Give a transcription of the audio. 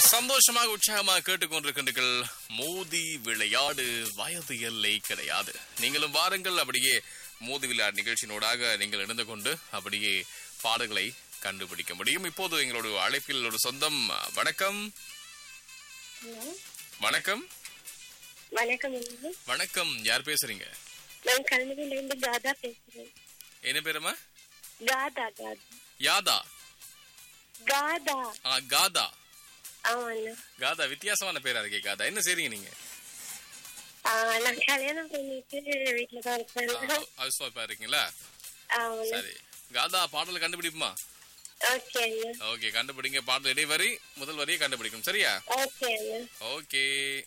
சந்தோஷமாக உற்சாகமாக கேட்டுக்கொண்டிருக்கின்றீர்கள் மோதி விளையாடு வயது எல்லை கிடையாது நீங்களும் வாருங்கள் அப்படியே மோதி விளையாடு நிகழ்ச்சியினோடாக நீங்கள் இணைந்து கொண்டு அப்படியே பாடல்களை கண்டுபிடிக்க முடியும் இப்போது எங்களோட அழைப்பில் ஒரு சொந்தம் வணக்கம் ஹலோ வணக்கம் வணக்கம் அண்ணா. வணக்கம் யார் பேசுறீங்க நான் கல்முனையில இருந்து காதா பேசுறேன் என்ன பேருமா காதா காதா யாதா காதா ஆ காதா ஆமா அண்ணா காதா வித்தியாசமான பேரா இருக்கே காதா என்ன செய்றீங்க நீங்க ஆ, நான் கல்யாணம் பண்ணிட்டு வீட்டுல தான் இருப்பேன் ஹவுஸ் ஒய்ஃபா இருக்கீங்களா ஆமா அண்ணா. சரி காதா பாடல் கண்டுபிடிப்புமா ஓகே அண்ணா ஓகே கண்டுபிடிங்க பாடல் இடைவரி முதல் வரியை கண்டுபிடிக்கும் சரியா ஓகே அண்ணா ஓகே